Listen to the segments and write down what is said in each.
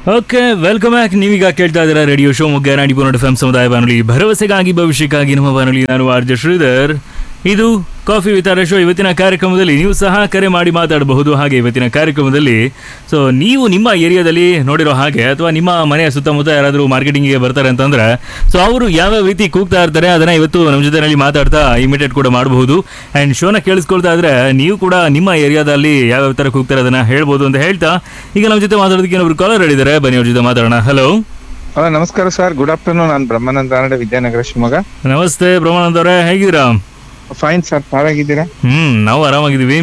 Okay welcome back ನೀವೀಗ ಕೇಳ್ತಾ ಇದ್ದೀರಾ ರೇಡಿಯೋ ಶಿವಮೊಗ್ಗ ನಾಡಿ ಪುನೋಡ್ ಎಫ್ ಸಮುದಾಯ ಬಾನುಲಿ ಭರವಸೆಗಾಗಿ ಭವಿಷ್ಯಕ್ಕಾಗಿ ನಮ್ಮ ಬಾನುಲಿ ನಾನು ಆರ್ ಜೆ ಶ್ರೀಧರ್ ಇದು ಕಾಫಿ ವಿತಾರ ಶೋ ಇವತ್ತಿನ ಕಾರ್ಯಕ್ರಮದಲ್ಲಿ ನೀವು ಸಹ ಕರೆ ಮಾಡಿ ಮಾತಾಡಬಹುದು ಹಾಗೆ ಇವತ್ತಿನ ಕಾರ್ಯಕ್ರಮದಲ್ಲಿ ಸೊ ನೀವು ನಿಮ್ಮ ಏರಿಯಾದಲ್ಲಿ ನೋಡಿರೋ ಹಾಗೆ ಅಥವಾ ನಿಮ್ಮ ಮನೆಯ ಸುತ್ತಮುತ್ತ ಯಾರಾದರೂ ಮಾರ್ಕೆಟಿಂಗಿಗೆ ಬರ್ತಾರೆ ಅಂತಂದ್ರೆ ಸೊ ಅವರು ಯಾವ್ಯಾವ ರೀತಿ ಕೂಗ್ತಾ ಇರ್ತಾರೆ ಅದನ್ನ ಇವತ್ತು ನಮ್ಮ ಜೊತೆನಲ್ಲಿ ಮಾತಾಡ್ತಾ ಇಮಿಟೇಟ್ ಕೂಡ ಮಾಡಬಹುದು ಆ್ಯಂಡ್ ಶೋನ ಕೇಳಿಸ್ಕೊಳ್ತಾ ಇದ್ರೆ ನೀವು ಕೂಡ ನಿಮ್ಮ ಏರಿಯಾದಲ್ಲಿ ಯಾವ್ಯಾವ ಥರ ಕೂಗ್ತಾರೆ ಅದನ್ನ ಹೇಳ್ಬೋದು ಅಂತ ಹೇಳ್ತಾ ಈಗ ನಮ್ಮ ಜೊತೆ ಮಾತಾಡೋದಕ್ಕೆ ಇನ್ನೊಬ್ರು ಕಾಲರ್ ಹೇಳಿದ್ದಾರೆ ಬನ್ನಿ ಅವ್ರ ಜೊತೆ ಮಾತಾಡೋಣ ಹಲೋ ಹಲೋ ನಮಸ್ಕಾರ ಸರ್ ಗುಡ್ ಆಫ್ಟರ್ನೂನ್ ನಾನು ಬ್ರಹ್ಮಾನಂದ ನಾರಾಯಣ ವಿದ್ಯಾನಗರ ಶಿವಮೊಗ್ಗ ನಮಸ್ತೆ ಬ್ರಹ್ಮಾನಂದ್ ಅವರೇ ಹೇಗಿದ್ದೀರಾ ಫೈನ್ ಸರ್ ತಾವಾಗಿದ್ದೀರಾ ಹ್ಮ್ ನಾವು ಆರಾಮಾಗಿದ್ದೀವಿ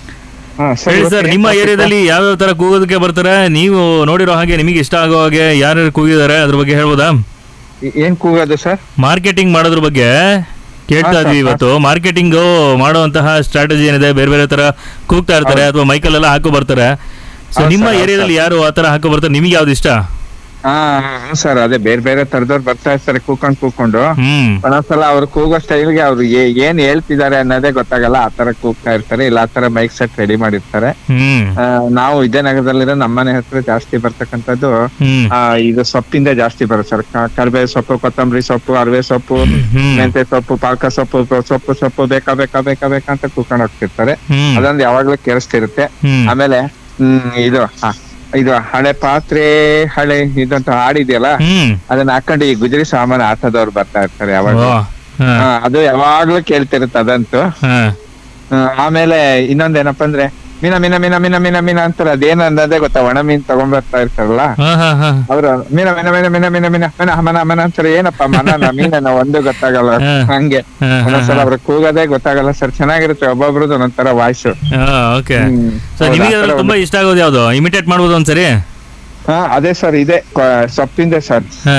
ಹಾ ಹೇಳಿ ಇವತ್ತು ಸರ್ ಏನ್ ನಿಮ್ಮ topic? ಏರಿಯಾದಲ್ಲಿ ಯಾವ್ಯಾವ ತರ ಕೂಗೋದಕ್ಕೆ ಬರ್ತಾರೆ ನೀವು ನೋಡಿರೋ ಹಾಗೆ ನಿಮಗೆ ಇಷ್ಟ ಆಗೋ ಹಾಗೆ ಯಾರ್ಯಾರು ಕೂಗಿದ್ದಾರೆ ಅದ್ರ ಬಗ್ಗೆ ಹೇಳ್ಬೋದಾ ಏ- ಏನ್ ಕೂಗೋದು ಸರ್ ಮಾರ್ಕೆಟಿಂಗ್ ಮಾಡೋದ್ರ ಬಗ್ಗೆ ಕೇಳ್ತಾ ಹಾ, ಇದ್ವಿ ಸರ್, ಇವತ್ತು ಮಾರ್ಕೆಟಿಂಗ್ ಮಾಡುವಂತಹ ಸ್ಟ್ರಾಟಜಿ ಏನಿದೆ ಬೇರೆ ಬೇರೆ ತರ ಕೂಗ್ತಾ ಇರ್ತಾರೆ ಅಥವಾ ಮೈಕಲ್ಲೆಲ್ಲ ಹಾಕೋ ಬರ್ತಾರೆ ಸೊ ಹೌದು ನಿಮ್ಮ ಸರ್, ಹೌದು ಏರಿಯಾದಲ್ಲಿ ಯಾರು ಆ ತರ ಹಾಕೋ ಬರ್ತಾರೆ ನಿಮಗೆ ಯಾವ್ದು ಇಷ್ಟ ಹಾ ಸರ್ ಅದೇ ಬೇರೆ ಬೇರೆ ತರದವ್ರು ಬರ್ತಾ ಇರ್ತಾರೆ ಕೂಕೊಂಡ್ ಕೂಕೊಂಡು ಹ್ಮ್ ಒಂದೊಂದ್ಸಲ ಅವ್ರು ಕೂಗೋ ಸ್ಟೈಲ್ಗೆ ಅವ್ರು ಏ- ಏನ್ ಹೇಳ್ತಿದ್ದಾರೆ ಅನ್ನೋದೇ ಗೊತ್ತಾಗಲ್ಲ ಆ ತರ ಕೂಗ್ತಾ ಇರ್ತಾರೆ ಇಲ್ಲ ಆ ತರ ಮೈಕ್ ಸೆಟ್ ರೆಡಿ ಮಾಡಿರ್ತಾರೆ ಹ್ಮ್ ಆ, ನಾವು ವಿದ್ಯಾನಗರದಲ್ಲಿರೋ ನಮ್ಮನೆ ಹತ್ರ ಜಾಸ್ತಿ ಬರ್ತಕ್ಕಂಥದ್ದು ಹ್ಮ್ ಆ, ಇದು ಸೊಪ್ಪಿಂದ ಜಾಸ್ತಿ ಬರುತ್ತೆ ಸರ್ ಕ- ಕರಿಬೇವು ಸೊಪ್ಪು ಕೊತ್ತಂಬರಿ ಸೊಪ್ಪು ಅರವೆ ಸೊಪ್ಪು ಹ್ಮ್ ಮೆಂತೆ ಸೊಪ್ಪು ಪಾಲಕ ಸೊಪ್ಪು ಸೊಪ್ಪು ಸೊಪ್ಪು ಬೇಕಾ ಬೇಕಾ ಬೇಕಾ ಬೇಕಾ ಅಂತ ಕೂಕೊಂಡು ಹೋಗ್ತಿರ್ತಾರೆ ಹ್ಮ್ ಅದೊಂದು ಯಾವಾಗ್ಲೂ ಕೇಳಿಸ್ತಿರುತ್ತೆ ಹ್ಮ್ ಆಮೇಲೆ ಹ್ಮ್ ಇದು ಹ, ಇದು ಹಳೆ ಪಾತ್ರೆ ಹಳೆ ಇದಂತ ಹಾಡಿದೆಯಲ್ಲ ಹ್ಮ್ ಅದನ್ನ ಹಾಕೊಂಡು ಈ ಗುಜರಿ ಸಾಮಾನು ಆಟದವ್ರು ಬರ್ತಾ ಇರ್ತಾರೆ ಯಾವಾಗ ಓ, ಹಾ, ಅದು ಯಾವಾಗ್ಲೂ ಕೇಳ್ತಿರುತ್ತೆ ಅದಂತೂ ಹಾ. ಹ್ಮ್, ಆಮೇಲೆ ಇನ್ನೊಂದೇನಪ್ಪ ಅಂದ್ರೆ ಮೀನ ಮೀನ ಮೀನ ಮೀನ ಮೀನ ಮೀನ ಅಂತಾರೆ ಅದೇನ್ ಅನ್ನೋದೇ ಗೊತ್ತಾ ಒಣ ಮೀನ್ ತಗೊಂಡ್ ಬರ್ತಾ ಇರ್ತಾರಲ್ಲ ಹಾ, ಹಾ, ಹಾ. ಅವ್ರು ಮೀನ ಮೀನ ಮೀನ ಮೀನ ಮೀನ ಮೀನ ಮೀನ ಮನ ಮನ ಅಂತಾರೆ ಏನಪ್ಪ ಮನ ಮೀನ ಒಂದು ಗೊತ್ತಾಗಲ್ಲ ಹಾ. ಹಂಗೆ ಹಾ, ಹಾ, ಒಂದೊಂದ್ಸಲ ಅವ್ರ ಕೂಗೋದೇ ಗೊತ್ತಾಗಲ್ಲ ಸರ್ ಚೆನ್ನಾಗಿರುತ್ತೆ ಒಬ್ಬೊಬ್ರದ್ದು ಒಂದೊಂಥರ ವಾಯ್ಸ್ ಹಾ, ಓಕೆ ಹ್ಮ್. ಸೊ ಹೌದು, ನಿಮಗೆ ಆ ಥರ ಅದ್ರಲ್ಲಿ ತುಂಬಾ ಇಷ್ಟ ಆಗೋದು ಯಾವ್ದು ಇಮಿಟೇಟ್ ಮಾಡ್ಬೋದು ಒಂದ್ಸರಿ ಹಾ ಅದೇ ಸರ್ ಇದೆ ಕ- ಸೊಪ್ಪಿಂದೆ ಸರ್ ಹಾ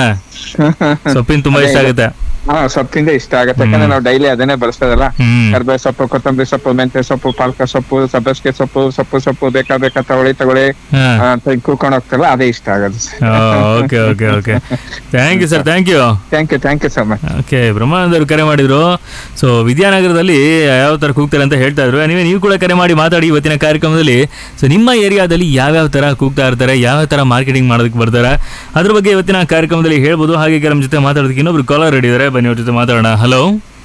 ಸೊಪ್ಪಿನ ತುಂಬಾ ಇಷ್ಟ ಆಗುತ್ತೆ ಹಾ ಸೊಪ್ಪಿಂದ ಇಷ್ಟ ಆಗುತ್ತೆ ಯಾಕಂದ್ರೆ ನಾವು ಡೈಲಿ ಅದನ್ನೇ ಬಳಸ್ತದಲ್ಲ ಹ್ಮ್ ಕರ್ಬೇವು ಸೊಪ್ಪು ಕೊತ್ತಂಬರಿ ಸೊಪ್ಪು ಮೆಂತ್ಯ ಸೊಪ್ಪು ಪಾಲಕ ಸೊಪ್ಪು ಸಬ್ಬಸ್ಗೆ ಸೊಪ್ಪು ಸೊಪ್ಪು ಸೊಪ್ಪು ಬೇಕಾ ಬೇಕಾ ತಗೊಳ್ಳಿ ತಗೊಳ್ಳಿ ಹಾ ಆ, ಅಂತ ಹಿಂಗ್ ಕೂತ್ಕೊಂಡು ಹೋಗ್ತಾರಲ್ಲ ಅದೇ ಇಷ್ಟ ಆಗೋದು okay okay okay thank you sir thank you thank you thank you so much okay ಬ್ರಹ್ಮಾನಂದರು ಕರೆ ಮಾಡಿದ್ರು ಸೊ ವಿದ್ಯಾನಗರದಲ್ಲಿ ಯಾವ ಥರ ಕೂಗ್ತಾರೆ ಅಂತ ಹೇಳ್ತಾ ಇದ್ರು ನೀವೇ ನೀವು ಕೂಡ ಕರೆ ಮಾಡಿ ಮಾತಾಡಿ ಇವತ್ತಿನ ಕಾರ್ಯಕ್ರಮದಲ್ಲಿ ಸೊ ನಿಮ್ಮ ಏರಿಯಾದಲ್ಲಿ ಯಾವ್ಯಾವ ಥರ ಕೂಗ್ತಾ ಇರ್ತಾರೆ ಯಾವ್ಯಾವ ಥರ ಮಾರ್ಕೆಟಿಂಗ್ ಮಾಡೋದಕ್ಕೆ ಬರ್ತಾರೆ ಅದ್ರ ಬಗ್ಗೆ ಇವತ್ತಿನ ಕಾರ್ಯಕ್ರಮದಲ್ಲಿ ಹೇಳ್ಬೋದು ಹಾಗೆ ನಮ್ಮ ಜೊತೆ ಮಾತಾಡೋದಕ್ಕೆ ಇನ್ನೊಬ್ರು ಕಾಲರ್ ರೆಡಿ ಇದ್ದಾರೆ ಬನ್ನಿ ಅವ್ರ ಜೊತೆ ಮಾತಾಡೋಣ ಹಲೋ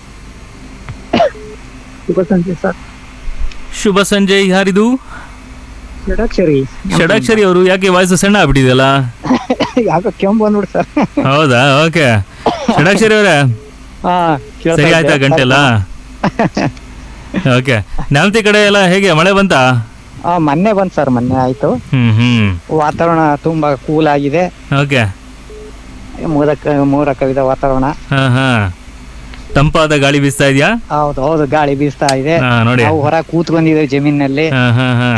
ಶುಭ ಸಂಜೆ ಸರ್ ಶುಭ ಸಂಜೆ ಯಾರಿದು ಷಡಾಕ್ಷರಿ ಷಡಾಕ್ಷರಿ ಅವರು ಯಾಕೆ ವಾಯ್ಸು ಸಣ್ಣ ಆಗ್ಬಿಟ್ಟಿದೆಯಲ್ಲ ಯಾಕೋ ಕೆಮ್ಮು ಬಂದ್ಬಿಡು ಸರ್ ಹೌದಾ ಓಕೆ ಷಡಾಕ್ಷರಿ ಅವರೇ ಹಾ ಕೇಳ್ತಾ ಸರಿ ಇದ್ದೆ. ಆಯ್ತಾ ಗಂಟೆ ಎಲ್ಲ ಓಕೆ ನ್ಯಾಮತಿ ಕಡೆ ಎಲ್ಲ ಹೇಗೆ ಮಳೆ ಬಂತಾ ಆ, ಮೊನ್ನೆ ಬಂದ್ ಸರ್ ಮೊನ್ನೆ ಆಯ್ತು ಹ್ಮ್ ಹ್ಮ್ ವಾತಾವರಣ ತುಂಬಾ ಕೂಲ್ ಆಗಿದೆ ಓಕೆ ಮೋದಕ ಮೋಡ ಕವಿದ ವಾತಾವರಣ ಹಾ ಹಾ ತಂಪಾದ ಗಾಳಿ ಬೀಸ್ತಾ ಇದೆಯಾ ಹೌದು ಹೌದು ಗಾಳಿ ಬೀಸ್ತಾ ಇದೆ ಹಾ ನೋಡಿ ನಾವು ಹೊರ ಕೂತ್ಕೊಂಡಿದ್ದೇವೆ ಜಮೀನಲ್ಲಿ ಹಾ ಹಾ ಹಾ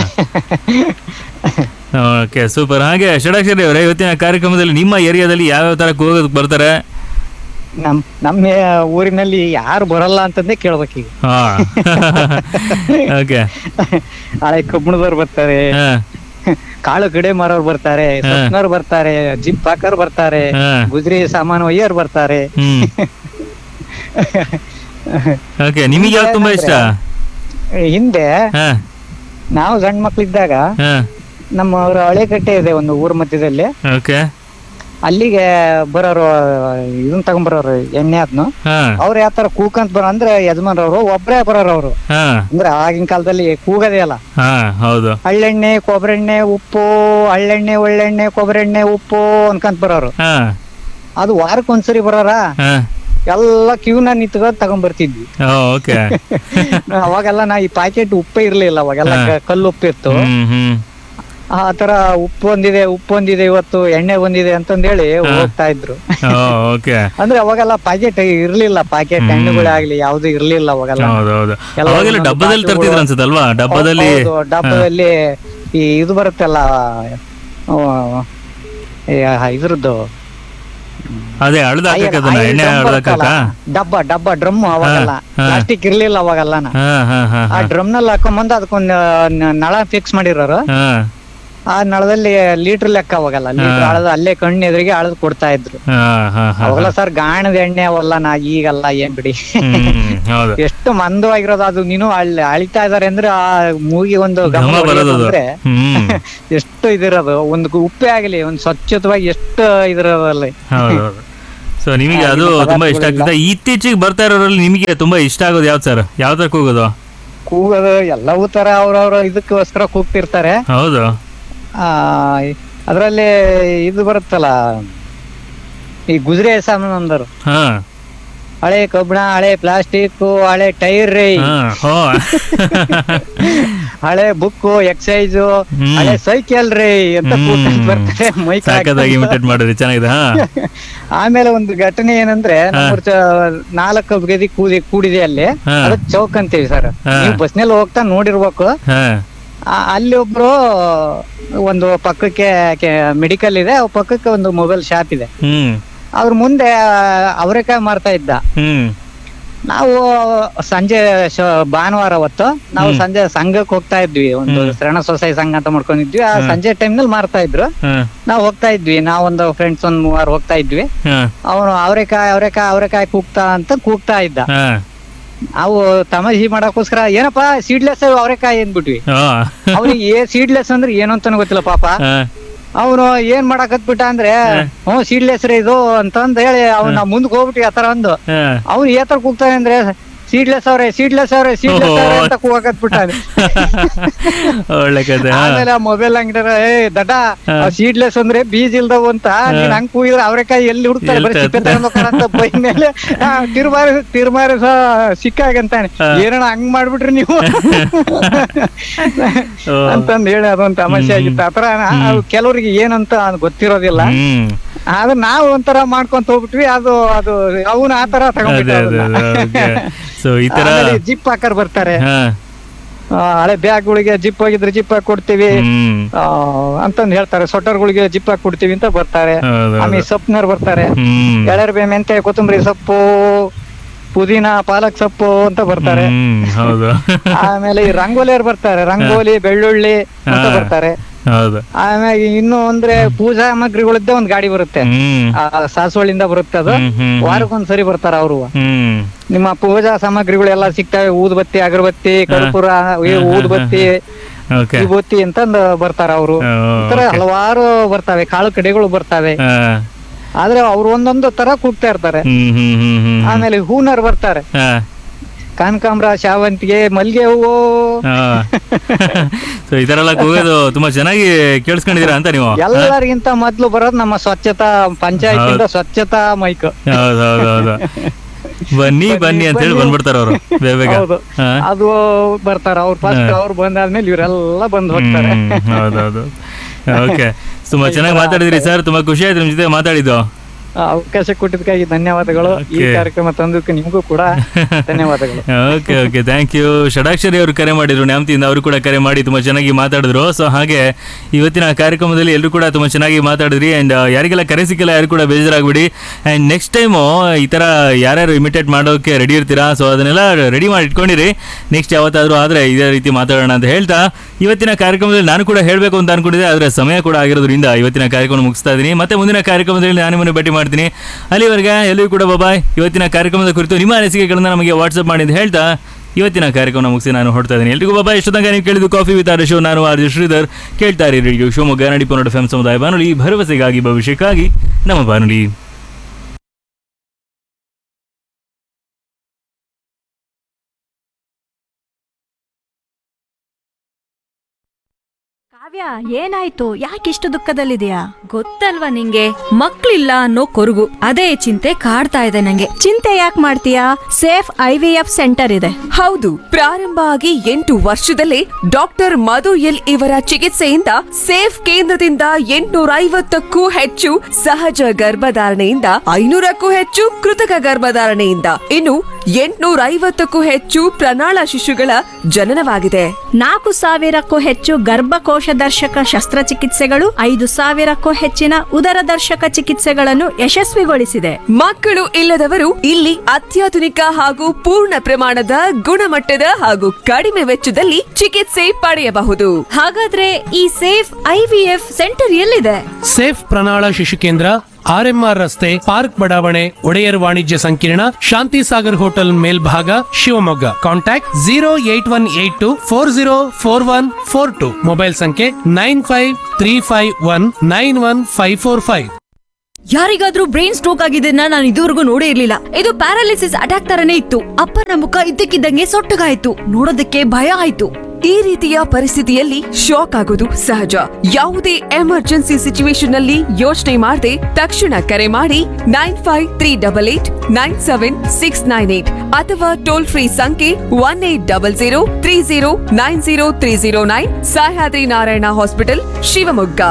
ಓಕೆ ಸೂಪರ್ ಹಾಗೆ ಷಡಾಕ್ಷರಿ ಅವರೇ ಇವತ್ತಿನ ಕಾರ್ಯಕ್ರಮದಲ್ಲಿ ನಿಮ್ಮ ಏರಿಯಾದಲ್ಲಿ ಯಾವ್ಯಾವ ತರ ಕೂಗೋದಕ್ಕೆ ಬರ್ತಾರೆ ನಮ್ ನಮ್ಮ ಊರಿನಲ್ಲಿ ಯಾರು ಬರಲ್ಲ ಅಂತಂದೇ ಕೇಳ್ಬೇಕೀಗ ಹಾ ಓಕೆ ಹಳೆ ಕಬ್ಬಣದವ್ರು ಬರ್ತಾರೆ ಹಾ ಕಾಳು ಕಡೆ ಮಾರೋರು ಬರ್ತಾರೆ ಹಾ. ಸಪ್ನವ್ರು ಬರ್ತಾರೆ ಜಿಪ್ ಹಾಕರ್ ಬರ್ತಾರೆ ಹಾ. ಗುಜರಿ ಸಾಮಾನು ಒಯ್ಯೋರು ಬರ್ತಾರೆ ಹ್ಮ್ ಓಕೆ ನಿಮಗೆ ಯಾವ್ದು ತುಂಬಾ ಇಷ್ಟ ಹಿಂದೆ ಹಾ ನಾವು ಸಣ್ಣ ಮಕ್ಳಿದ್ದಾಗ ಹಾ ನಮ್ಮ ಅವ್ರ ಹಳೆ ಕಟ್ಟೆ ಇದೆ ಒಂದು ಊರ್ ಮಧ್ಯದಲ್ಲಿ ಓಕೆ ಅಲ್ಲಿಗೆ ಬರೋರು ಇದನ್ ತಗೊಂಬರೋರು ಎಣ್ಣೆ ಅದ್ನು ಹಾ ಅವ್ರು ಯಾವ ತರ ಕೂಕಂತ ಬರೋ ಅಂದ್ರೆ ಯಜಮಾನ್ರವ್ರು ಒಬ್ರೇ ಬರೋರು ಅವ್ರು ಹಾ ಅಂದ್ರೆ ಆಗಿನ ಕಾಲದಲ್ಲಿ ಕೂಗದೇ ಅಲ್ಲ ಹಾ ಹೌದು ಹಳ್ಳೆಣ್ಣೆ ಕೊಬ್ಬರೆಣ್ಣೆ ಉಪ್ಪು ಹಳ್ಳೆಣ್ಣೆ ಒಳ್ಳೆಣ್ಣೆ ಕೊಬ್ಬರೆಣ್ಣೆ ಉಪ್ಪು ಅನ್ಕಂತ ಬರೋರು ಹಾ ಅದು ವಾರಕ್ಕೆ ಒಂದ್ಸರಿ ಬರೋರ ಹಾ ಎಲ್ಲ ಕ್ಯೂನ ನಿಂತ್ಕೊಂಡ್ ತಗೊಂಡ್ಬರ್ತಿದ್ವಿ ಓಕೆ ಅವಾಗೆಲ್ಲ ನಾ ಈ ಪ್ಯಾಕೆಟ್ ಉಪ್ಪೇ ಇರ್ಲಿಲ್ಲ ಅವಾಗೆಲ್ಲ ಹಾ. ಕ- ಕಲ್ಲು ಉಪ್ಪಿತ್ತು ಹ್ಮ್ ಹ್ಮ್ ಆ ತರ ಉಪ್ಪು ಬಂದಿದೆ ಉಪ್ಪು ಬಂದಿದೆ ಇವತ್ತು ಎಣ್ಣೆ ಬಂದಿದೆ ಅಂತಂದೇಳಿ ಹಾ. ಹೋಗ್ತಾ ಇದ್ರು ಓಕೆ ಅಂದ್ರೆ ಅವಾಗೆಲ್ಲ ಪ್ಯಾಕೆಟ್ ಇರ್ಲಿಲ್ಲ ಪ್ಯಾಕೆಟ್ ಹ್ಮ್. ಎಣ್ಣೆಗಳಾಗ್ಲಿ ಯಾವ್ದು ಇರ್ಲಿಲ್ಲ ಅವಾಗೆಲ್ಲ ಹೌದು ಹೌದು ಎಲ್ಲ ಅವಾಗೆಲ್ಲ ಒಂದೊಂದು ಡಬ್ಬದಲ್ಲಿ ಬಾಟ್ಲಿಗಳು- ತರ್ತಿದ್ರು ಅನ್ಸುತ್ತಲ್ವಾ ಡಬ್ಬದಲ್ಲಿ ಹೌದು, ಡಬ್ಬದಲ್ಲಿ ಈ ಇದು ಬರುತ್ತಲ್ಲ ಆ, ಈ ಇದ್ರದ್ದು ಅದೇ ಹಳದಾಕಕ್ ಅದನ್ನ ಆಯಿಲ್ ಎಣ್ಣೆ ಡ್ರಮ್ ಹಳದಾಕಕ್ಕ ಬರುತ್ತಲ್ಲ, ಡಬ್ಬ ಡಬ್ಬ ಡ್ರಮ್ ಅವಾಗೆಲ್ಲ ಹಾ. ಪ್ಲಾಸ್ಟಿಕ್ ಇರ್ಲಿಲ್ಲ ಅವಾಗೆಲ್ಲ ಹಾ ಹಾ ಹಾ ಆ ಡ್ರಮ್ ನಲ್ಲಿ ಹಾಕೊಂಬಂದು ಅದಕ್ಕೊಂದು ನ- ನಳ ಫಿಕ್ಸ್ ಮಾಡಿರೋರು ಹಾ ಆ ನಳದಲ್ಲಿ ಲೀಟರ್ ಲೆಕ್ಕ ಹೋಗಲ್ಲ ಲೀಟರ್ ಅಳದು ಅಲ್ಲೇ ಕಣ್ಣು ಎದುರಿಗೆ ಅಳದು ಕೊಡ್ತಾ ಇದ್ರು ಹಾ ಹಾ ಹಾ ಅವಾಗಲ್ಲ ಸರ್ ಗಾಣದ ಎಣ್ಣೆ ಅವಲ್ಲ ನಾ ಈಗಲ್ಲ ಏನ್ ಬಿಡಿ ಹ್ಮ್ ಹೌದು ಎಷ್ಟು ಮಂದವಾಗಿರೋದು ಅದು ನೀನು ಅಲ್ಲಿ ಅಳಿತಾ ಇದಾರೆ ಅಂದ್ರೆ ಆ ಮೂಗಿ ಒಂದು ಘಮ ಗಮ ಬರೋದು ಅದು. ಅಂದ್ರೆ ಹ್ಮ್ ಎಷ್ಟು ಇದಿರೋದು ಒಂದು ಉಪ್ಪೆ ಆಗಲಿ ಒಂದು ಸ್ವಚ್ಛತವಾಗಿ ಎಷ್ಟು ಇದಿರೋದಲ್ಲಿ ಹೌದು ಹೌದು ಸೊ ನಿಮಗೆ ಅದು ಆಗಿನ ತುಂಬಾ ಇಷ್ಟ ಪದಾರ್ಥಗಳೆಲ್ಲ. ಆಗ್ತದೆ ಇತ್ತೀಚೆಗೆ ಬರ್ತಾ ಇರೋರಲ್ಲಿ ನಿಮಗೆ ತುಂಬಾ ಇಷ್ಟ ಆಗೋದು ಯಾವ್ದು ಸರ್ ಯಾವ ತರಕ್ಕೆ ಹೋಗೋದು ಕೂಗೋದು ಎಲ್ಲವೂ ತರ ಅವ್ರವ್ರ ಇದಕ್ಕೋಸ್ಕರ ಕೂಗ್ತಿರ್ತಾರೆ ಹೌದು ಆ ಅದ್ರಲ್ಲಿ ಇದು ಬರುತ್ತಲ್ಲ ಈ ಗುಜರಿ ಸಾಮಾನು ಅಂದರು ಹಾ ಹಳೆ ಕಬ್ಬಣ ಹಳೆ ಪ್ಲಾಸ್ಟಿಕ್ ಹಳೆ ಟೈರ್ ರೀ ಹಾ ಹೋ ಹಳೆ ಬುಕ್ ಎಕ್ಸೈಸ್ ಹ್ಮ್. ಹಳೆ ಸೈಕಲ್ ರೀ ಅಂತ ಕೂತ್ಕೊಂಡ್ ಬರ್ತಾರೆ ಮೈಕ್ ಸಾಕದಾಗಿ ಇಮಿಟೇಟ್ ಮಾಡಿದ್ರಿ ಚೆನ್ನಾಗಿದೆ ಹಾ ಆಮೇಲೆ ಒಂದು ಘಟನೆ ಏನಂದ್ರೆ ನಮ್ಮೂರ್ ಚ- ನಾಲ್ಕು ಗದಿ ಕೂದಿ ಕೂಡಿದೆ ಅಲ್ಲಿ ಹಾ. ಅದಕ್ಕೆ ಚೌಕ್ ಅಂತೀವಿ ಸರ್ ಹಾ. ನೀವು ಬಸ್ನಲ್ಲಿ ಹೋಗ್ತಾ ನೋಡಿರ್ಬೇಕು ಹಾ ಆ- ಅಲ್ಲಿ ಒಬ್ರು ಒಂದು ಪಕ್ಕಕ್ಕೆ ಮೆಡಿಕಲ್ ಇದೆ ಅವ್ ಪಕ್ಕಕ್ಕೆ ಒಂದು ಮೊಬೈಲ್ ಶಾಪ್ ಇದೆ ಹ್ಮ್ ಅವ್ರ ಮುಂದೆ ಅವರೆಕಾಯಿ ಮಾರ್ತಾ ಇದ್ದ ಹ್ಮ್ ನಾವು ಸಂಜೆ ಶ- ಭಾನುವಾರ ಹೊತ್ತು ನಾವು ಸಂಜೆ ಸಂಘಕ್ಕೆ ಹೋಗ್ತಾ ಇದ್ವಿ ಒಂದು ಶರಣ ಸೊಸೈ ಸಂಘ ಅಂತ ಮಾಡ್ಕೊಂಡಿದ್ವಿ ಆ ಸಂಜೆ ಟೈಮ್ ನಲ್ಲಿ ಮಾರ್ತಾ ಇದ್ರು ಹಾ ನಾವು ಹೋಗ್ತಾ ಇದ್ವಿ ನಾವೊಂದು ಫ್ರೆಂಡ್ಸ್ ಒಂದ್ ಮೂವಾರು ಹೋಗ್ತಾ ಇದ್ವಿ ಹಾ ಅವನು ಅವರೆಕಾಯಿ ಅವರೆಕಾಯಿ ಅವರೆಕಾಯಿ ಕೂಗ್ತಾ ಅಂತ ಕೂಗ್ತಾ ಇದ್ದ ಹಾ ನಾವು ತಮಾಷೆ ಮಾಡಕ್ಕೋಸ್ಕರ ಏನಪ್ಪಾ ಸೀಡ್ಲೆಸ್ ಅವರೆಕಾಯಿ ಅಂದ್ಬಿಟ್ವಿ ಹಾ ಅವ್ನಿಗೆ ಏ ಸೀಡ್ಲೆಸ್ ಅಂದ್ರೆ ಏನು ಅಂತಾನು ಗೊತ್ತಿಲ್ಲ ಪಾಪ ಹಾ ಅವನು ಏನ್ ಮಾಡಕತ್ಬಿಟ್ಟ ಅಂದ್ರೆ ಹ್ಞೂ ಸೀಡ್ಲೆಸ್ ರೀ ಇದು ಅಂತಂದ್ ಹೇಳಿ ಅವ್ನ ಮುಂದಕ್ಕೆ ಹೋಗ್ಬಿಟ್ಟು ಆತರ ಅಂದು ಹಾ ಅವ್ನು ಏತರ ಕೂಗ್ತಾನೆ ಅಂದ್ರೆ ಸೀಡ್ಲೆಸ್ ಅವ್ರೆ ಸೀಡ್ಲೆಸ್ ಅವ್ರೆ ಸೀಡ್ಲೆಸ್ ಅವ್ರೆ ಅಂತ ಕೂಗಕತ್ಬಿಟ್ಟಾನೆ ಒಳ್ಳೆ ಕತೆ ಹಾ ಆಮೇಲೆ ಆ ಮೊಬೈಲ್ ಅಂಗಡಿ ಏ ದಡ್ಡ ಹಾ. ಸೀಡ್ಲೆಸ್ ಅಂದ್ರೆ ಬೀಜ ಇಲ್ದವು ಅಂತ ನೀನ್ ಹಂಗ್ ಕೂಗಿದ್ರೆ ಅವರೆಕಾಯಿ ಎಲ್ಲಿ ಹುಡುಕ್ತಾರೆ ಬರೀ ಎಲ್ಲಿ ಸಿಪ್ಪೆ ತಗೊಂಡ್ ಹೋಗ್ತಾರ ಅಂತ ಬೈ ಮೇಲೆ ತಿರುಮಾರಿ ತಿರುಮಾರಿ ಸಿಕ್ಕಾಗಂತಾನೆ ಹಾ. ಏನಣ್ಣ ಹಂಗ್ ಮಾಡ್ಬಿಟ್ರಿ ನೀವು ಓ. ಅಂತಂದ್ ಹೇಳಿ ಅದೊಂದ್ ತಮಾಷೆ ಆಗಿತ್ತು ಆತರ ಕೆಲವರಿಗೆ ಏನಂತ ಗೊತ್ತಿರೋದಿಲ್ಲ ಹ್ಮ್ ಆದ್ರೆ ನಾವು ಒಂಥರ ಮಾಡ್ಕೊಂತ ಹೋಗ್ಬಿಟ್ವಿ ಅದು ಅದು ಅವನು ಆತರ ಅದೇ ಅದೇ ಸೊ ಈ ತರ ಜಿಪ್ ಹಾಕರ್ ಬರ್ತಾರೆ ಹಾ ಆ, ಹಳೆ ಬ್ಯಾಗ್ಗಳಿಗೆ ಜಿಪ್ ಹೋಗಿದ್ರೆ ಜಿಪ್ ಹಾಕಿ ಕೊಡ್ತೀವಿ ಹ್ಮ್ ಆ, ಅಂತಂದ್ ಹೇಳ್ತಾರೆ ಸ್ವೆಟರ್ಗಳಿಗೆ ಜಿಪ್ ಹಾಕಿ ಕೊಡ್ತೀವಿ ಅಂತ ಬರ್ತಾರೆ ಹೌದು ಆಮೇಲೆ ಸೊಪ್ನರ್ ಬರ್ತಾರೆ ಹ್ಮ್ ಎಳರ್ಬೆ ಮೆಂತೆ ಕೊತ್ತಂಬರಿ ಸೊಪ್ಪು ಪುದೀನ ಪಾಲಕ್ ಸೊಪ್ಪು ಅಂತ ಬರ್ತಾರೆ ಹ್ಮ್ ಹೌದು ಆಮೇಲೆ ಈ ರಂಗೋಲಿಯರ್ ಬರ್ತಾರೆ ರಂಗೋಲಿ ಬೆಳ್ಳುಳ್ಳಿ ಅಂತ ಹಾ. ಬರ್ತಾರೆ ಹೌದು ಆಮೇಲೆ ಇನ್ನು ಅಂದ್ರೆ ಪೂಜಾ ಸಾಮಗ್ರಿಗಳಿದ್ದ ಒಂದ್ ಗಾಡಿ ಬರುತ್ತೆ ಹ್ಮ್ ಆ, ಸಾಸವಳಿಂದ ಬರುತ್ತೆ ಅದು ಹ್ಮ್, ಹ್ಮ್, ಹ್ಮ್. ವಾರಕ್ಕೊಂದ್ಸರಿ ಬರ್ತಾರ ಅವರು ಹ್ಮ್ ನಿಮ್ಮ ಪೂಜಾ ಸಾಮಗ್ರಿಗಳೆಲ್ಲ ಸಿಗ್ತವೆ ಊದ್ಬತ್ತಿ ಅಗರಬತ್ತಿ ಕರ್ಪೂರ ಈ ಊದ್ಬತ್ತಿ ಓಕೆ ವಿಭೂತಿ ಅಂತಂದ್ ಬರ್ತಾರ ಅವರು ತರ ಹಲವಾರು ಬರ್ತವೆ ಕಾಳು ಕಡೆಗಳು ಬರ್ತವೆ ಆದ್ರೆ ಅವ್ರು ಒಂದೊಂದು ತರ ಕೂಗ್ತಾ ಇರ್ತಾರೆ ಹ್ಮ್ ಹ್ಮ್ ಹ್ಮ್ ಹ್ಮ್ ಆಮೇಲೆ ಹೂನರ್ ಬರ್ತಾರೆ ಹಾ ಕನಕಾಂಬ್ರ ಶಾವಂತಿಗೆ ಮಲ್ಗೆ ಹೂವು ಸೊ ಈ ತರ ಎಲ್ಲ ಕೂಗೋದು ತುಂಬಾ ಚೆನ್ನಾಗಿ ಕೇಳಿಸ್ಕೊಂಡಿದೀರಾ ಅಂತ ನೀವು ಎಲ್ಲರಿಗಿಂತ ಮೊದ್ಲು ಬರೋದು ನಮ್ಮ ಸ್ವಚ್ಛತಾ ಪಂಚಾಯತಿಂದ ಸ್ವಚ್ಛತಾ ಮೈಕ್ ಹೌದು ಹೌದು ಹೌದು ಬನ್ನಿ ಬನ್ನಿ ಅಂತ ಹೇಳಿ ಬಂದ್ಬಿಡ್ತಾರ ಅವರು ಬೇಗ ಬೇಗ ಹೌದು ಹಾ ಅದು ಬರ್ತಾರ ಅವ್ರು ಫಸ್ಟ್ ಅವ್ರು ಬಂದಾದ್ಮೇಲೆ ಇವರೆಲ್ಲ ಬಂದ್ ಹೋಗ್ತಾರೆ ಹ್ಮ್, ಹೌದೌದು ಓಕೆ ತುಂಬಾ ಚೆನ್ನಾಗಿ ಮಾತಾಡಿದ್ರಿ ಸರ್ ತುಂಬಾ ಖುಷಿ ಆಯ್ತು ನಿಮ್ ಜೊತೆ ಮಾತಾಡಿದ್ದು ಆ, ಅವಕಾಶ ಕೊಟ್ಟಿದ್ದಕ್ಕಾಗಿ ಧನ್ಯವಾದಗಳು ಈ Okay. ಕಾರ್ಯಕ್ರಮ ತಂದಕ್ಕೆ ನಿಮಗೂ ಕೂಡ ಧನ್ಯವಾದಗಳು okay okay thank you Shadakshari ಅವರು ಕರೆ ಮಾಡಿದ್ರು ನ್ಯಾಮತಿಯಿಂದ ಅವರು ಕೂಡ ಕರೆ ಮಾಡಿ ತುಂಬಾ ಚೆನ್ನಾಗಿ ಮಾತಾಡಿದ್ರು ಸೊ ಹಾಗೆ ಇವತ್ತಿನ ಕಾರ್ಯಕ್ರಮದಲ್ಲಿ ಎಲ್ಲರೂ ಕೂಡ ತುಂಬಾ ಚೆನ್ನಾಗಿ ಮಾತಾಡಿದ್ರಿ ಅಂಡ್ ಯಾರಿಗೆಲ್ಲ ಕರೆ ಸಿಕ್ಕಿಲ್ಲ ಯಾರು ಕೂಡ ಬೇಜಾರಾಗ್ಬಿಡಿ ಅಂಡ್ ನೆಕ್ಸ್ಟ್ ಟೈಮು ಈ ತರ ಯಾರ್ಯಾರು ಇಮಿಟೇಟ್ ಮಾಡೋಕೆ ರೆಡಿ ಇರ್ತೀರಾ ಸೊ ಅದನ್ನೆಲ್ಲ ರೆಡಿ ಮಾಡಿ ಇಟ್ಕೊಂಡಿರಿ ನೆಕ್ಸ್ಟ್ ಯಾವತ್ತಾದ್ರೂ ಆದ್ರೆ ಇದೇ ರೀತಿ ಮಾತಾಡೋಣ ಅಂತ ಹೇಳ್ತಾ ಇವತ್ತಿನ ಕಾರ್ಯಕ್ರಮದಲ್ಲಿ ನಾನು ಕೂಡ ಹೇಳಬೇಕು ಅಂತ ಅನ್ಕೊಂಡಿದ್ದೆ ಆದ್ರೆ ಸಮಯ ಕೂಡ ಆಗಿರೋದ್ರಿಂದ ಇವತ್ತಿನ ಕಾರ್ಯಕ್ರಮ ಮುಗಿಸ್ತಾ ಇದ್ದೀನಿ ಮತ್ತೆ ಮುಂದಿನ ಕಾರ್ಯಕ್ರಮದಲ್ಲಿ ನಾನು ನಿಮ್ಮನ್ನು ಭೇಟಿ ಮಾಡ್ತೀನಿ ಅಲ್ಲಿವರೆಗೆ ಎಲ್ಲರೂ ಕೂಡ ಬಾಯ್ ಇವತ್ತಿನ ಕಾರ್ಯಕ್ರಮದ ಕುರಿತು ನಿಮ್ಮ ಅನಿಸಿಕೆಗಳನ್ನ ನಮಗೆ ವಾಟ್ಸಪ್ ಮಾಡಿ ಅಂತ ಹೇಳ್ತಾ ಇವತ್ತಿನ ಕಾರ್ಯಕ್ರಮ ಮುಗಿಸಿ ನಾನು ಹೊಡ್ತಾ ಇದ್ದೀನಿ ಎಲ್ರಿಗೂ ಬಾಬಾ ಎಷ್ಟು ತನಕ ನೀವು ಕೇಳಿದ್ದು ಕಾಫಿ ವಿತ್ ಆರ್ ಶೋ ನಾನು ಆರ್ ಜೆ ಶ್ರೀಧರ್ ಕೇಳ್ತಾ ಇರಿ ರೇಡಿಯೋ ಶಿವಮೊಗ್ಗ ನಡಿಪೋನೋಡ ಎಫ್ ಸಮುದಾಯ ಬಾನುಲಿ ಭರವಸೆಗಾಗಿ ಭವಿಷ್ಯಕ್ಕಾಗಿ ನಮ್ಮ ಬಾನುಲಿ ಕಾವ್ಯ ಏನಾಯ್ತು ಯಾಕಿಷ್ಟು ದುಃಖದಲ್ಲಿದೆಯಾ ಗೊತ್ತಲ್ವಾ ನಿಂಗೆ ಮಕ್ಳಿಲ್ಲ ಅನ್ನೋ ಕೊರಗು ಅದೇ ಚಿಂತೆ ಕಾಡ್ತಾ ಇದೆ ನಂಗೆ ಚಿಂತೆ ಯಾಕೆ ಮಾಡ್ತೀಯಾ safe I V F centre ಇದೆ ಹೌದು ಪ್ರಾರಂಭ ಆಗಿ ಎಂಟು ವರ್ಷದಲ್ಲೇ ಡಾಕ್ಟರ್ ಮಧು ಎಲ್ ಇವರ ಚಿಕಿತ್ಸೆಯಿಂದ ಸೇಫ್ ಕೇಂದ್ರದಿಂದ ಎಂಟುನೂರ ಐವತ್ತಕ್ಕೂ ಹೆಚ್ಚು ಸಹಜ ಗರ್ಭಧಾರಣೆಯಿಂದ ಐನೂರಕ್ಕೂ ಹೆಚ್ಚು ಕೃತಕ ಗರ್ಭಧಾರಣೆಯಿಂದ ಇನ್ನು ಎಂಟುನೂರ ಐವತ್ತಕ್ಕೂ ಹೆಚ್ಚು ಪ್ರಣಾಳ ಶಿಶುಗಳ ಜನನವಾಗಿದೆ ನಾಲ್ಕು ಸಾವಿರಕ್ಕೂ ಹೆಚ್ಚು ಗರ್ಭಕೋಶ ದರ್ಶಕ ಶಸ್ತ್ರಚಿಕಿತ್ಸೆಗಳು ಐದು ಸಾವಿರಕ್ಕೂ ಹೆಚ್ಚಿನ ಉದರ ದರ್ಶಕ ಚಿಕಿತ್ಸೆಗಳನ್ನು ಯಶಸ್ವಿಗೊಳಿಸಿದೆ ಮಕ್ಕಳು ಇಲ್ಲದವರು ಇಲ್ಲಿ ಅತ್ಯಾಧುನಿಕ ಹಾಗೂ ಪೂರ್ಣ ಪ್ರಮಾಣದ ಗುಣಮಟ್ಟದ ಹಾಗೂ ಕಡಿಮೆ ವೆಚ್ಚದಲ್ಲಿ ಚಿಕಿತ್ಸೆ ಪಡೆಯಬಹುದು ಹಾಗಾದ್ರೆ ಈ ಸೇಫ್ ಐವಿಎಫ್ ಸೆಂಟರ್ ಎಲ್ಲಿದೆ ಸೇಫ್ ಪ್ರಣಾಳ ಶಿಶು ಕೇಂದ್ರ ಆರ್ಎಂಆರ್ ರಸ್ತೆ ಪಾರ್ಕ್ ಬಡಾವಣೆ ಒಡೆಯರ್ ವಾಣಿಜ್ಯ ಸಂಕೀರ್ಣ ಶಾಂತಿ ಸಾಗರ್ ಹೋಟೆಲ್ ಮೇಲ್ಭಾಗ Shivamogga contact zero eight one eight two four zero four one four two mobile ಸಂಖ್ಯೆ nine five three five one nine one five four five ಯಾರಿಗಾದ್ರೂ ಬ್ರೈನ್ ಸ್ಟ್ರೋಕ್ ಆಗಿದ್ದನ್ನ ನಾನು ಇದುವರೆಗೂ ನೋಡೇ ಇರ್ಲಿಲ್ಲ ಇದು ಪ್ಯಾರಾಲಿಸಿಸ್ ಅಟ್ಯಾಕ್ ತರನೇ ಇತ್ತು ಅಪ್ಪನ ಮುಖ ಇದ್ದಕ್ಕಿದ್ದಂಗೆ ಸೊಟ್ಟಗಾಯ್ತು ನೋಡೋದಕ್ಕೆ ಭಯ ಆಯ್ತು ಈ ರೀತಿಯ ಪರಿಸ್ಥಿತಿಯಲ್ಲಿ ಶಾಕ್ ಆಗೋದು ಸಹಜ ಯಾವುದೇ ಎಮರ್ಜೆನ್ಸಿ ಸಿಚುವೇಶನ್ ನಲ್ಲಿ ಯೋಚನೆ ಮಾಡದೆ ತಕ್ಷಣ ಕರೆ ಮಾಡಿ nine five three double eight nine seven six nine eight ಅಥವಾ ಟೋಲ್ ಫ್ರೀ ಸಂಖ್ಯೆ one eight double zero three zero nine zero three zero nine Sahyadri Narayana hospital Shivamogga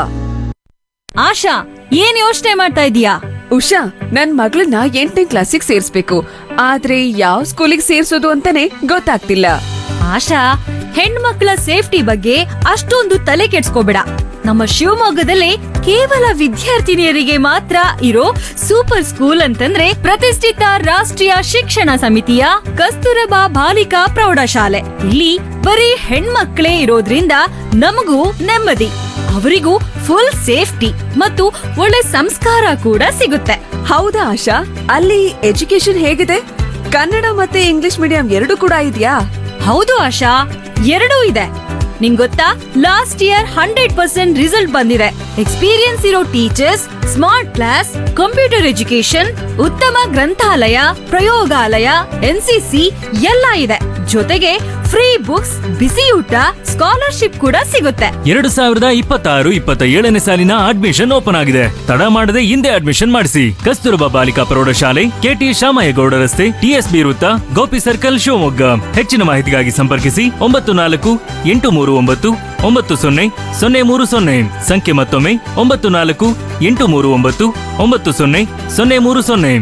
Asha ಏನ್ ಯೋಚನೆ ಮಾಡ್ತಾ ಇದೀಯಾ ಉಷಾ ನನ್ ಮಗಳನ್ನ ಎಂಟನೇ ಕ್ಲಾಸಿಗೆ ಸೇರ್ಸ್ಬೇಕು ಆದ್ರೆ ಯಾವ ಸ್ಕೂಲಿಗೆ ಸೇರ್ಸೋದು ಅಂತಾನೆ ಗೊತ್ತಾಗ್ತಿಲ್ಲ ಆಶಾ ಹೆಣ್ಮಕ್ಳ ಸೇಫ್ಟಿ ಬಗ್ಗೆ ಅಷ್ಟೊಂದು ತಲೆ ಕೆಡ್ಸ್ಕೋಬೇಡ ನಮ್ಮ ಶಿವಮೊಗ್ಗದಲ್ಲಿ ಕೇವಲ ವಿದ್ಯಾರ್ಥಿನಿಯರಿಗೆ ಮಾತ್ರ ಇರೋ ಸೂಪರ್ ಸ್ಕೂಲ್ ಅಂತಂದ್ರೆ ಪ್ರತಿಷ್ಠಿತ ರಾಷ್ಟ್ರೀಯ ಶಿಕ್ಷಣ ಸಮಿತಿಯ ಕಸ್ತೂರಬಾ ಬಾಲಿಕಾ ಪ್ರೌಢಶಾಲೆ ಇಲ್ಲಿ ಬರೀ ಹೆಣ್ಮಕ್ಳೇ ಇರೋದ್ರಿಂದ ನಮಗೂ ನೆಮ್ಮದಿ ಅವರಿಗೂ ಫುಲ್ ಸೇಫ್ಟಿ ಮತ್ತು ಒಳ್ಳೆ ಸಂಸ್ಕಾರ ಕೂಡ ಸಿಗುತ್ತೆ ಹೌದಾ ಆಶಾ ಅಲ್ಲಿ ಎಜುಕೇಶನ್ ಹೇಗಿದೆ ಕನ್ನಡ ಮತ್ತೆ ಇಂಗ್ಲಿಷ್ ಮೀಡಿಯಂ ಎರಡು ಕೂಡ ಇದೆಯಾ ಹೌದು ಆಶಾ ಎರಡೂ ಇದೆ ನಿಂಗ್ ಗೊತ್ತಾ last year hundred percent result ಬಂದಿದೆ ಎಕ್ಸ್ಪೀರಿಯನ್ಸ್ ಇರೋ teachers smart class computer education ಉತ್ತಮ ಗ್ರಂಥಾಲಯ ಪ್ರಯೋಗಾಲಯ ಎನ್ಸಿಸಿ ಎಲ್ಲ ಇದೆ ಜೊತೆಗೆ ಫ್ರೀ ಬುಕ್ಸ್ ಬಿಸಿ ಊಟ ಸ್ಕಾಲರ್ಶಿಪ್ ಕೂಡ ಸಿಗುತ್ತೆ ಎರಡು ಸಾವಿರದ ಇಪ್ಪತ್ತಾರು ಇಪ್ಪತ್ತ ಏಳನೇ ಸಾಲಿನ ಅಡ್ಮಿಷನ್ ಓಪನ್ ಆಗಿದೆ ತಡ ಮಾಡದೆ ಹಿಂದೆ ಅಡ್ಮಿಷನ್ ಮಾಡಿಸಿ ಕಸ್ತೂರಬಾ ಬಾಲಿಕಾ ಪ್ರೌಢಶಾಲೆ ಕೆಟಿ ಶಾಮಯ್ಯಗೌಡ ರಸ್ತೆ ಟಿಎಸ್ಬಿ ವೃತ್ತ ಗೋಪಿ ಸರ್ಕಲ್ ಶಿವಮೊಗ್ಗ ಹೆಚ್ಚಿನ ಮಾಹಿತಿಗಾಗಿ ಸಂಪರ್ಕಿಸಿ ಒಂಬತ್ತು ನಾಲ್ಕು ಎಂಟು ಮೂರು ಒಂಬತ್ತು ಒಂಬತ್ತು ಸೊನ್ನೆ ಸೊನ್ನೆ ಮೂರು ಸೊನ್ನೆ ಸಂಖ್ಯೆ ಮತ್ತೊಮ್ಮೆ ಒಂಬತ್ತು ನಾಲ್ಕು ಎಂಟು ಮೂರು ಒಂಬತ್ತು ಒಂಬತ್ತು ಸೊನ್ನೆ ಸೊನ್ನೆ ಮೂರು ಸೊನ್ನೆ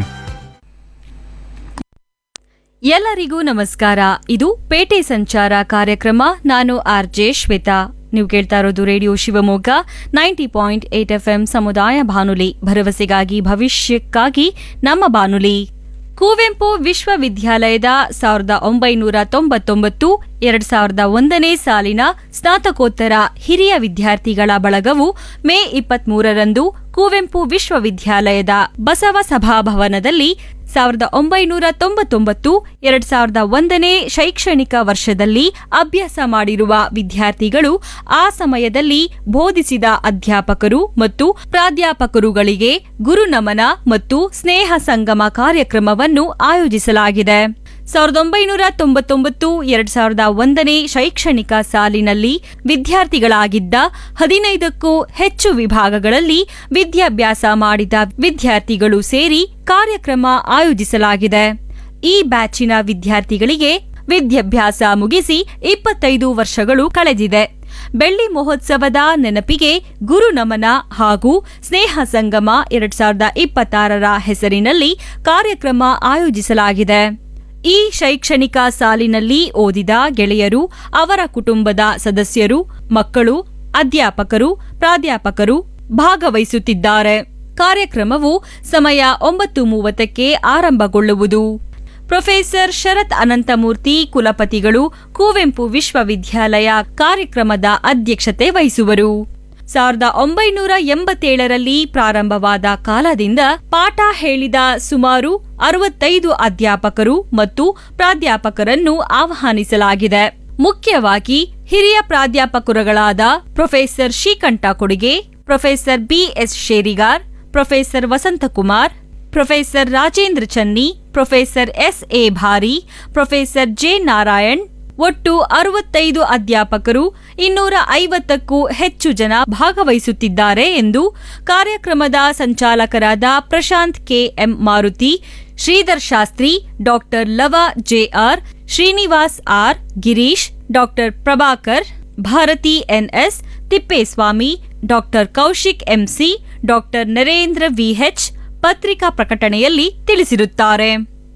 ಎಲ್ಲರಿಗೂ ನಮಸ್ಕಾರ ಇದು ಪೇಟೆ ಸಂಚಾರ ಕಾರ್ಯಕ್ರಮ ನಾನು ಆರ್ ಜೆ ಶ್ವೇತಾ ನೀವು ಕೇಳ್ತಾ ಇರೋದು radio Shivamogga ninety point eight F M ಸಮುದಾಯ ಬಾನುಲಿ ಭರವಸೆಗಾಗಿ ಭವಿಷ್ಯಕ್ಕಾಗಿ ನಮ್ಮ ಬಾನುಲಿ ಕುವೆಂಪು ವಿಶ್ವವಿದ್ಯಾಲಯದ ಸಾವಿರದ ಒಂಬೈನೂರ ತೊಂಬತ್ತೊಂಬತ್ತು ಎರಡ್ ಸಾವಿರದ ಒಂದನೇ ಸಾಲಿನ ಸ್ನಾತಕೋತ್ತರ ಹಿರಿಯ ವಿದ್ಯಾರ್ಥಿಗಳ ಬಳಗವು ಮೇ ಇಪ್ಪತ್ಮೂರರಂದು ಕುವೆಂಪು ವಿಶ್ವವಿದ್ಯಾಲಯದ ಬಸವ ಸಭಾಭವನದಲ್ಲಿ ಸಾವಿರದ ಒಂಬೈನೂರ ತೊಂಬತ್ತೊಂಬತ್ತು ಎರಡ್ ಸಾವಿರದ ಒಂದನೇ ಶೈಕ್ಷಣಿಕ ವರ್ಷದಲ್ಲಿ ಅಭ್ಯಾಸ ಮಾಡಿರುವ ವಿದ್ಯಾರ್ಥಿಗಳು ಆ ಸಮಯದಲ್ಲಿ ಬೋಧಿಸಿದ ಅಧ್ಯಾಪಕರು ಮತ್ತು ಪ್ರಾಧ್ಯಾಪಕರುಗಳಿಗೆ ಗುರುನಮನ ಮತ್ತು ಸ್ನೇಹ ಸಂಗಮ ಕಾರ್ಯಕ್ರಮವನ್ನು ಆಯೋಜಿಸಲಾಗಿದೆ ಸಾವಿರದ ಒಂಬೈನೂರ ತೊಂಬತ್ತೊಂಬತ್ತು ಎರಡ್ ಸಾವಿರದ ಒಂದನೇ ಶೈಕ್ಷಣಿಕ ಸಾಲಿನಲ್ಲಿ ವಿದ್ಯಾರ್ಥಿಗಳಾಗಿದ್ದ ಹದಿನೈದಕ್ಕೂ ಹೆಚ್ಚು ವಿಭಾಗಗಳಲ್ಲಿ ವಿದ್ಯಾಭ್ಯಾಸ ಮಾಡಿದ ವಿದ್ಯಾರ್ಥಿಗಳು ಸೇರಿ ಕಾರ್ಯಕ್ರಮ ಆಯೋಜಿಸಲಾಗಿದೆ ಈ ಬ್ಯಾಚಿನ ವಿದ್ಯಾರ್ಥಿಗಳಿಗೆ ವಿದ್ಯಾಭ್ಯಾಸ ಮುಗಿಸಿ ಇಪ್ಪತ್ತೈದು ವರ್ಷಗಳು ಕಳೆದಿದೆ ಬೆಳ್ಳಿ ಮಹೋತ್ಸವದ ನೆನಪಿಗೆ ಗುರು ನಮನ ಹಾಗೂ ಸ್ನೇಹ ಸಂಗಮ ಎರಡ್ ಸಾವಿರದ ಇಪ್ಪತ್ತಾರರ ಹೆಸರಿನಲ್ಲಿ ಕಾರ್ಯಕ್ರಮ ಆಯೋಜಿಸಲಾಗಿದೆ ಈ ಶೈಕ್ಷಣಿಕ ಸಾಲಿನಲ್ಲಿ ಓದಿದ ಗೆಳೆಯರು ಅವರ ಕುಟುಂಬದ ಸದಸ್ಯರು ಮಕ್ಕಳು ಅಧ್ಯಾಪಕರು ಪ್ರಾಧ್ಯಾಪಕರು ಭಾಗವಹಿಸುತ್ತಿದ್ದಾರೆ ಕಾರ್ಯಕ್ರಮವು ಸಮಯ ಒಂಬತ್ತು ಮೂವತ್ತಕ್ಕೆ ಆರಂಭಗೊಳ್ಳುವುದು ಪ್ರೊಫೆಸರ್ ಶರತ್ ಅನಂತಮೂರ್ತಿ ಕುಲಪತಿಗಳು ಕುವೆಂಪು ವಿಶ್ವವಿದ್ಯಾಲಯ ಕಾರ್ಯಕ್ರಮದ ಅಧ್ಯಕ್ಷತೆ ವಹಿಸುವರು ಸಾವಿರದ ಒಂಬೈನೂರ ಎಂಬತ್ತೇಳರಲ್ಲಿ ಪ್ರಾರಂಭವಾದ ಕಾಲದಿಂದ ಪಾಠ ಹೇಳಿದ ಸುಮಾರು ಅರವತ್ತೈದು ಅಧ್ಯಾಪಕರು ಮತ್ತು ಪ್ರಾಧ್ಯಾಪಕರನ್ನು ಆಹ್ವಾನಿಸಲಾಗಿದೆ ಮುಖ್ಯವಾಗಿ ಹಿರಿಯ ಪ್ರಾಧ್ಯಾಪಕರುಗಳಾದ ಪ್ರೊಫೆಸರ್ ಶ್ರೀಕಂಠ ಕೊಡುಗೆ professor B S Sherigar professor Vasanthakumar professor Rajendra Channi professor S A Bhari professor J Narayan ಒಟ್ಟು ಅರವತ್ತೈದು ಅಧ್ಯಾಪಕರು ಇನ್ನೂರ ಐವತ್ತಕ್ಕೂ ಹೆಚ್ಚು ಜನ ಭಾಗವಹಿಸುತ್ತಿದ್ದಾರೆ ಎಂದು ಕಾರ್ಯಕ್ರಮದ ಸಂಚಾಲಕರಾದ Prashanth K M Maruti Shridhar Shastri doctor Lava J R Srinivas R Girish doctor Prabhakar Bharati N S Thippeswamy doctor Kaushik M C doctor Narendra V H ಪತ್ರಿಕಾ ಪ್ರಕಟಣೆಯಲ್ಲಿ ತಿಳಿಸಿರುತ್ತಾರೆ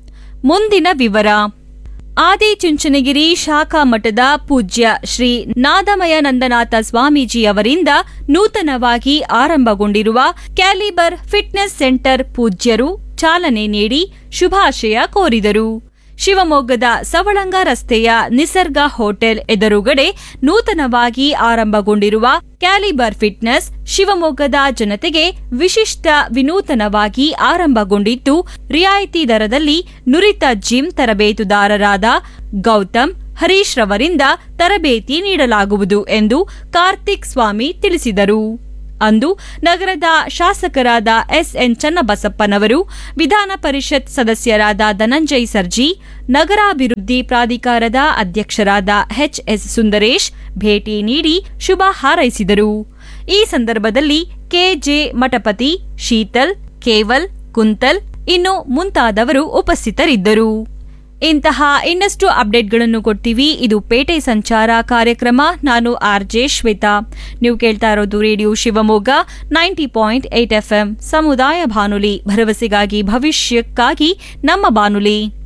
ಮುಂದಿನ ವಿವರ ಆದಿಚುಂಚನಗಿರಿ ಶಾಖಾ ಮಠದ ಪೂಜ್ಯ ಶ್ರೀ ನಾದಮಯನಂದನಾಥ ಸ್ವಾಮೀಜಿ ಅವರಿಂದ ನೂತನವಾಗಿ ಆರಂಭಗೊಂಡಿರುವ ಕ್ಯಾಲಿಬರ್ ಫಿಟ್ನೆಸ್ ಸೆಂಟರ್ ಪೂಜ್ಯರು ಚಾಲನೆ ನೀಡಿ ಶುಭಾಶಯ ಕೋರಿದರು ಶಿವಮೊಗ್ಗದ ಸವಳಂಗ ರಸ್ತೆಯ ನಿಸರ್ಗ ಹೋಟೆಲ್ ಎದುರುಗಡೆ ನೂತನವಾಗಿ ಆರಂಭಗೊಂಡಿರುವ ಕ್ಯಾಲಿಬರ್ ಫಿಟ್ನೆಸ್ ಶಿವಮೊಗ್ಗದ ಜನತೆಗೆ ವಿಶಿಷ್ಟ ವಿನೂತನವಾಗಿ ಆರಂಭಗೊಂಡಿದ್ದು ರಿಯಾಯಿತಿ ದರದಲ್ಲಿ ನುರಿತ ಜಿಮ್ ತರಬೇತುದಾರರಾದ ಗೌತಮ್ ಹರೀಶ್ ರವರಿಂದ ತರಬೇತಿ ನೀಡಲಾಗುವುದು ಎಂದು ಕಾರ್ತಿಕ್ ಸ್ವಾಮಿ ತಿಳಿಸಿದರು ಅಂದು ನಗರದ ಶಾಸಕರಾದ ಎಸ್ಎನ್ ಚನ್ನಬಸಪ್ಪನವರು ವಿಧಾನ ಪರಿಷತ್ ಸದಸ್ಯರಾದ ಧನಂಜಯ್ ಸರ್ಜಿ ನಗರಾಭಿವೃದ್ಧಿ ಪ್ರಾಧಿಕಾರದ ಅಧ್ಯಕ್ಷರಾದ ಎಚ್ಎಸ್ ಸುಂದರೇಶ್ ಭೇಟಿ ನೀಡಿ ಶುಭ ಹಾರೈಸಿದರು ಈ ಸಂದರ್ಭದಲ್ಲಿ ಕೆಜೆ ಮಠಪತಿ ಶೀತಲ್ ಕೇವಲ್ ಕುಂತಲ್ ಇನ್ನು ಮುಂತಾದವರು ಉಪಸ್ಥಿತರಿದ್ದರು ಇಂತಹ ಇನ್ನಷ್ಟು ಅಪ್ಡೇಟ್ಗಳನ್ನು ಕೊಡ್ತೀವಿ ಇದು ಪೇಟೆ ಸಂಚಾರ ಕಾರ್ಯಕ್ರಮ ನಾನು ಆರ್ ಜೆ ಶ್ವೇತಾ ನೀವು ಕೇಳ್ತಾ ಇರೋದು radio Shivamogga ninety point eight F ಸಮುದಾಯ ಬಾನುಲಿ ಭರವಸೆಗಾಗಿ ಭವಿಷ್ಯಕ್ಕಾಗಿ ನಮ್ಮ ಬಾನುಲಿ